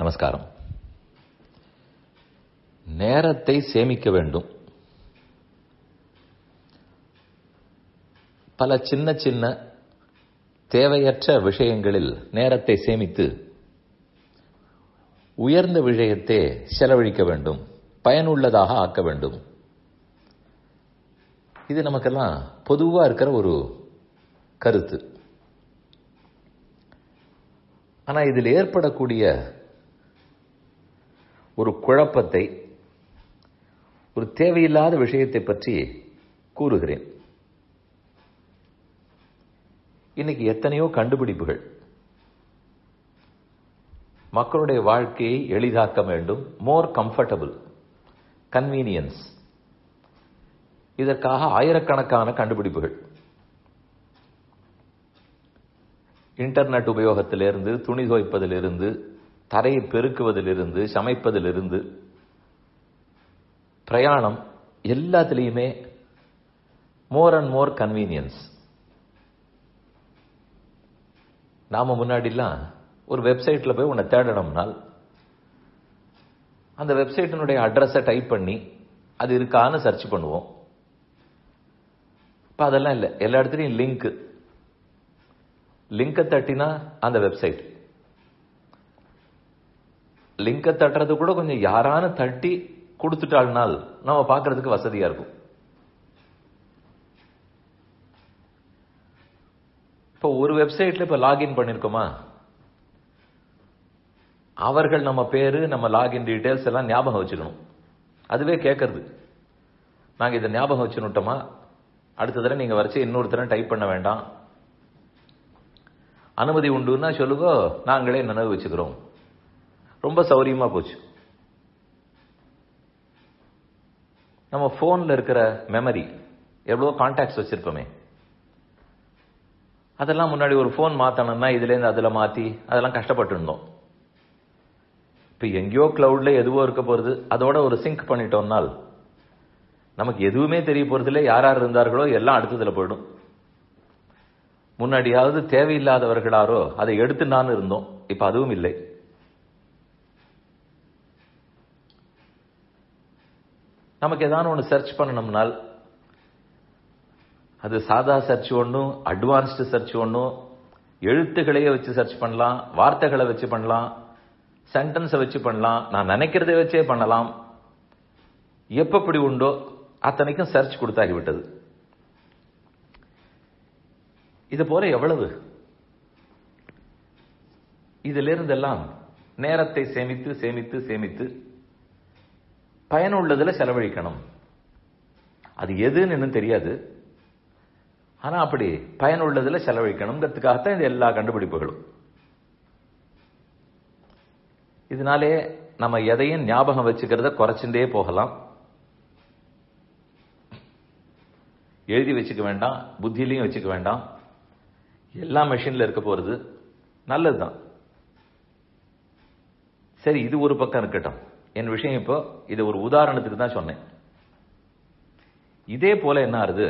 நமஸ்காரம் நேரத்தை சேமிக்க வேண்டும் பல சின்ன சின்ன தேவையற்ற விஷயங்களில் நேரத்தை சேமித்து உயர்ந்த விஷயத்தை செலவழிக்க வேண்டும் பயனுள்ளதாக ஆக்க வேண்டும் இது நமக்கெல்லாம் பொதுவா இருக்கிற ஒரு கருத்து ஆனா இதில் ஏற்படக்கூடிய ஒரு குழப்பத்தை ஒரு தேவையில்லாத விஷயத்தை பற்றி கூறுகிறேன் இன்னைக்கு எத்தனையோ கண்டுபிடிப்புகள் மக்களுடைய வாழ்க்கையை எளிதாக்க வேண்டும் மோர் கம்ஃபர்டபுள் கன்வீனியன்ஸ் இதற்காக ஆயிரக்கணக்கான கண்டுபிடிப்புகள் இன்டர்நெட் உபயோகத்திலிருந்து துணி துவைப்பதிலிருந்து தரையை பெருக்குவதிலிருந்து சமைப்பதிலிருந்து பிரயாணம் எல்லாத்துலேயுமே மோர் அண்ட் மோர் கன்வீனியன்ஸ் நாம முன்னாடிலாம் ஒரு வெப்சைட்ல போய் உன்னை தேடணும்னால் அந்த வெப்சைட்டினுடைய அட்ரஸை டைப் பண்ணி அது இருக்கான்னு சர்ச் பண்ணுவோம் இப்போ அதெல்லாம் இல்லை எல்லா இடத்துலையும் லிங்க் லிங்கை தட்டினா அந்த வெப்சைட் லிங்கை தட்டுறது கூட கொஞ்சம் யாரானு தட்டி கொடுத்துட்டாள்னால் நம்ம பார்க்கறதுக்கு வசதியா இருக்கும் இப்போ ஒரு வெப்சைட்ல இப்ப லாகின் பண்ணிருக்கோமா அவர்கள் நம்ம பேரு நம்ம லாகின் டீடைல்ஸ் எல்லாம் ஞாபகம் வச்சுக்கணும் அதுவே கேட்கறது நாங்க இதை ஞாபகம் வச்சுனுட்டோமா அடுத்த தடவை நீங்க வரைச்சு இன்னொரு தடவை டைப் பண்ண வேண்டாம் அனுமதி உண்டுன்னா சொல்லுங்க நாங்களே நினைவு வச்சுக்கிறோம் ரொம்ப சௌரியமா போச்சு நம்ம போன்ல இருக்கிற மெமரி எவ்வளவு கான்டாக்ட்ஸ் வச்சிருப்போமே அதெல்லாம் முன்னாடி ஒரு போன் மாத்தணும்னா இதுல இருந்து அதுல மாத்தி அதெல்லாம் கஷ்டப்பட்டு இருந்தோம் இப்ப எங்கேயோ கிளவுட்ல எதுவோ இருக்க போறது அதோட ஒரு சிங்க் பண்ணிட்டோம்னால் நமக்கு எதுவுமே தெரிய போறதுல யார் யார் இருந்தார்களோ எல்லாம் அடுத்ததுல போயிடும் முன்னாடியாவது தேவையில்லாதவர்களாரோ அதை எடுத்து நான் இருந்தோம் இப்ப அதுவும் இல்லை நமக்கு ஏதாவது ஒன்று சர்ச் பண்ணணும்னால் அது சாதா சர்ச் ஒன்றும் அட்வான்ஸ்டு சர்ச் ஒன்றும் எழுத்துக்களையே வச்சு சர்ச் பண்ணலாம் வார்த்தைகளை வச்சு பண்ணலாம் சென்டென்ஸை வச்சு பண்ணலாம் நான் நினைக்கிறதை வச்சே பண்ணலாம் எப்பப்படி உண்டோ அத்தனைக்கும் சர்ச் கொடுத்தாகிவிட்டது இது போல எவ்வளவு இதிலிருந்தெல்லாம் நேரத்தை சேமித்து சேமித்து சேமித்து பயனுள்ளதுல செலவழிக்கணும் அது எதுன்னு இன்னும் தெரியாது ஆனா அப்படி பயனுள்ளதுல செலவழிக்கணுங்கிறதுக்காகத்தான் இது எல்லா கண்டுபிடிப்புகளும் இதனாலே நம்ம எதையும் ஞாபகம் வச்சுக்கிறத குறைச்சுட்டே போகலாம் எழுதி வச்சுக்க வேண்டாம் புத்தியிலையும் வச்சுக்க வேண்டாம் எல்லா மெஷின்ல இருக்க போறது நல்லதுதான் சரி இது ஒரு பக்கம் இருக்கட்டும் என் விஷயம் இப்போ இது ஒரு உதாரணத்துக்கு தான் சொன்னேன் இதே போல என்ன ஆறுது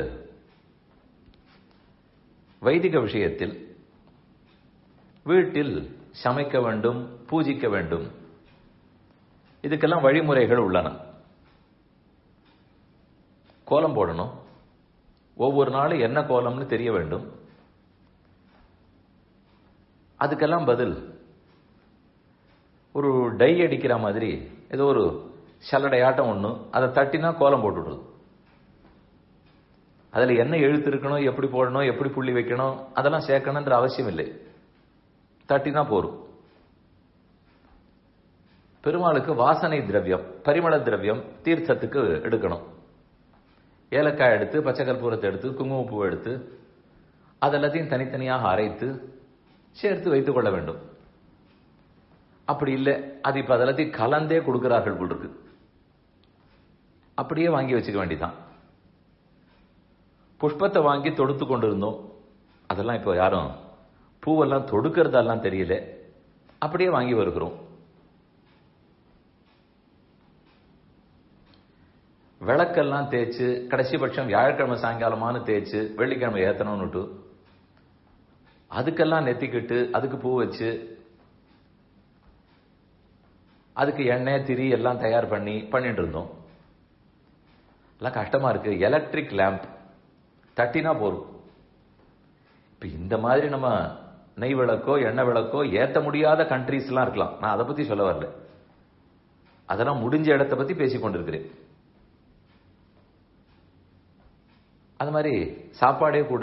வைதிக விஷயத்தில் வீட்டில் சமைக்க வேண்டும் பூஜிக்க வேண்டும் இதுக்கெல்லாம் வழிமுறைகள் உள்ளன கோலம் போடணும் ஒவ்வொரு நாளும் என்ன கோலம்னு தெரிய வேண்டும் அதுக்கெல்லாம் பதில் ஒரு டை அடிக்கிற மாதிரி ஏதோ ஒரு சல்லடை ஆட்டம் ஒன்று அதை தட்டினா கோலம் போட்டுடுறது அதில் என்ன எழுத்து இருக்கணும் எப்படி போடணும் எப்படி புள்ளி வைக்கணும் அதெல்லாம் சேர்க்கணுன்ற அவசியம் இல்லை தட்டினா போரும் பெருமாளுக்கு வாசனை திரவியம் பரிமள திரவியம் தீர்த்தத்துக்கு எடுக்கணும் ஏலக்காய் எடுத்து பச்சை கற்பூரத்தை எடுத்து குங்குமப்பூ எடுத்து அதெல்லாத்தையும் தனித்தனியாக அரைத்து சேர்த்து வைத்துக் கொள்ள வேண்டும் அப்படி இல்லை அது இப்ப அதெல்லாத்தையும் கலந்தே கொடுக்கிறார்கள் போல் இருக்கு அப்படியே வாங்கி வச்சுக்க வேண்டிதான் புஷ்பத்தை வாங்கி தொடுத்து கொண்டிருந்தோம் அதெல்லாம் இப்போ யாரும் பூவெல்லாம் தொடுக்கிறதெல்லாம் தெரியல அப்படியே வாங்கி வருகிறோம் விளக்கெல்லாம் தேய்ச்சு கடைசி பட்சம் வியாழக்கிழமை சாயங்காலமானு தேய்ச்சு வெள்ளிக்கிழமை ஏத்தணும்னுட்டு அதுக்கெல்லாம் நெத்திக்கிட்டு அதுக்கு பூ வச்சு அதுக்கு எண்ணெய் திரி எல்லாம் தயார் பண்ணி பண்ணிட்டு இருந்தோம் எல்லாம் கஷ்டமா இருக்கு எலக்ட்ரிக் லேம்ப் தட்டினா போரும் இப்ப இந்த மாதிரி நம்ம நெய் விளக்கோ எண்ணெய் விளக்கோ ஏத்த முடியாத கண்ட்ரீஸ் எல்லாம் இருக்கலாம் நான் அதை பத்தி சொல்ல வரல அதெல்லாம் முடிஞ்ச இடத்தை பத்தி பேசிக் கொண்டிருக்கிறேன் அது மாதிரி சாப்பாடே கூட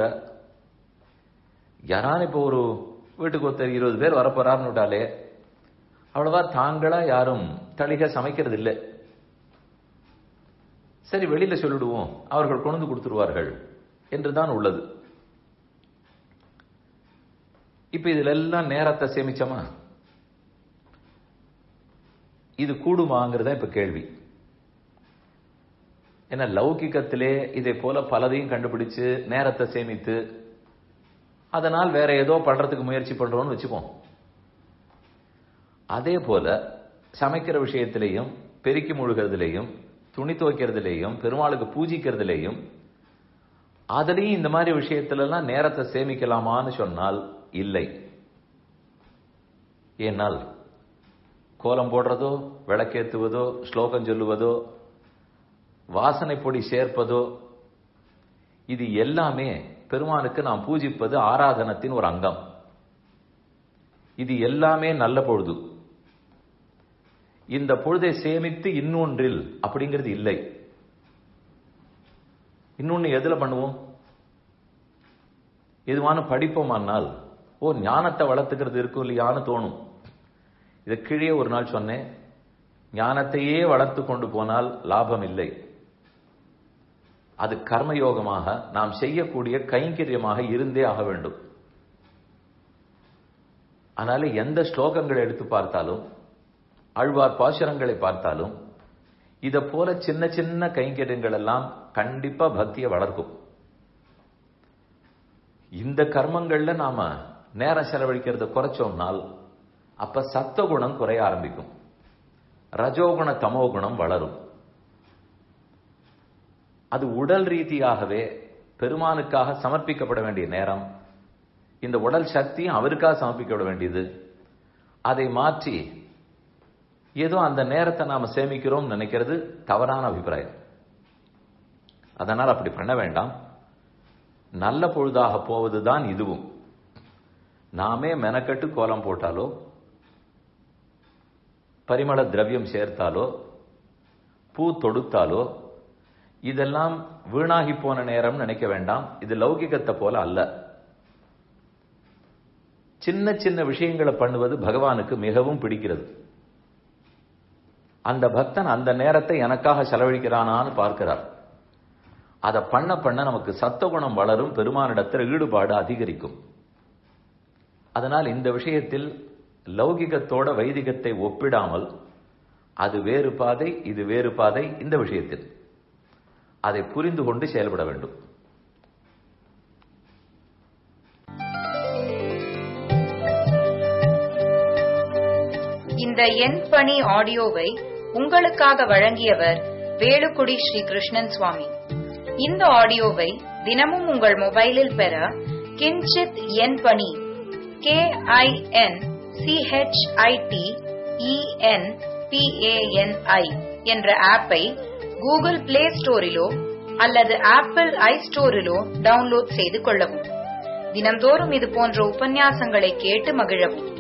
யாரான இப்போ ஒரு வீட்டுக்கு ஒருத்தர் இருபது பேர் வரப்போறாருன்னு விட்டாலே அவ்வளவா தாங்களா யாரும் தளிக சமைக்கிறது இல்லை சரி வெளியில சொல்லிடுவோம் அவர்கள் கொண்டு கொடுத்துருவார்கள் என்றுதான் உள்ளது இப்ப இதுல எல்லாம் நேரத்தை சேமிச்சோமா இது கூடுமாங்கிறதா இப்ப கேள்வி ஏன்னா லௌகிக்கத்திலே இதை போல பலதையும் கண்டுபிடிச்சு நேரத்தை சேமித்து அதனால் வேற ஏதோ பண்றதுக்கு முயற்சி பண்றோம்னு வச்சுப்போம் அதே போல சமைக்கிற விஷயத்திலையும் பெருக்கி முழுகிறதுலையும் துணி துவைக்கிறதுலையும் பெருமாளுக்கு பூஜிக்கிறதுலையும் அதுலயும் இந்த மாதிரி விஷயத்துல எல்லாம் நேரத்தை சேமிக்கலாமான்னு சொன்னால் இல்லை ஏனால் கோலம் போடுறதோ விளக்கேத்துவதோ ஸ்லோகம் சொல்லுவதோ வாசனை பொடி சேர்ப்பதோ இது எல்லாமே பெருமானுக்கு நாம் பூஜிப்பது ஆராதனத்தின் ஒரு அங்கம் இது எல்லாமே நல்ல பொழுது இந்த பொழுதை சேமித்து இன்னொன்றில் அப்படிங்கிறது இல்லை இன்னொன்னு எதுல பண்ணுவோம் எதுவான படிப்போமானால் ஓ ஞானத்தை வளர்த்துக்கிறது இருக்கும் இல்லையான்னு தோணும் இதை கீழே ஒரு நாள் சொன்னேன் ஞானத்தையே வளர்த்து கொண்டு போனால் லாபம் இல்லை அது கர்மயோகமாக நாம் செய்யக்கூடிய கைங்கரியமாக இருந்தே ஆக வேண்டும் அதனால எந்த ஸ்லோகங்களை எடுத்து பார்த்தாலும் ஆழ்வார் பாசுரங்களை பார்த்தாலும் இத போல சின்ன சின்ன கைங்கரியங்கள் எல்லாம் கண்டிப்பா பக்தியை வளர்க்கும் இந்த கர்மங்கள்ல நாம நேரம் செலவழிக்கிறத குறைச்சோம்னால் அப்ப சத்தகுணம் குறைய ஆரம்பிக்கும் ரஜோகுண தமோகுணம் வளரும் அது உடல் ரீதியாகவே பெருமானுக்காக சமர்ப்பிக்கப்பட வேண்டிய நேரம் இந்த உடல் சக்தியும் அவருக்காக சமர்ப்பிக்கப்பட வேண்டியது அதை மாற்றி ஏதோ அந்த நேரத்தை நாம சேமிக்கிறோம் நினைக்கிறது தவறான அபிப்பிராயம் அதனால் அப்படி பண்ண வேண்டாம் நல்ல பொழுதாக போவதுதான் இதுவும் நாமே மெனக்கட்டு கோலம் போட்டாலோ பரிமள திரவியம் சேர்த்தாலோ பூ தொடுத்தாலோ இதெல்லாம் வீணாகி போன நேரம் நினைக்க வேண்டாம் இது லௌகிகத்தை போல அல்ல சின்ன சின்ன விஷயங்களை பண்ணுவது பகவானுக்கு மிகவும் பிடிக்கிறது அந்த பக்தன் அந்த நேரத்தை எனக்காக செலவழிக்கிறானான்னு பார்க்கிறார் அதை பண்ண பண்ண நமக்கு சத்தகுணம் வளரும் பெருமானிடத்தில் ஈடுபாடு அதிகரிக்கும் அதனால் இந்த விஷயத்தில் லௌகிகத்தோட வைதிகத்தை ஒப்பிடாமல் அது வேறு பாதை இது வேறு பாதை இந்த விஷயத்தில் அதை புரிந்து கொண்டு செயல்பட வேண்டும் இந்த எண் பணி ஆடியோவை உங்களுக்காக வழங்கியவர் வேலுக்குடி ஸ்ரீ கிருஷ்ணன் சுவாமி இந்த ஆடியோவை தினமும் உங்கள் மொபைலில் பெற கிஞ்சித் எண் பணி கே ஐ என் சிஹெச்ஐடி இஎன் பிஏஎன்ஐ என்ற ஆப்பை கூகுள் பிளே ஸ்டோரிலோ அல்லது ஆப்பிள் ஐ ஸ்டோரிலோ டவுன்லோட் செய்து கொள்ளவும் தினம்தோறும் இது போன்ற உபன்யாசங்களை கேட்டு மகிழவும்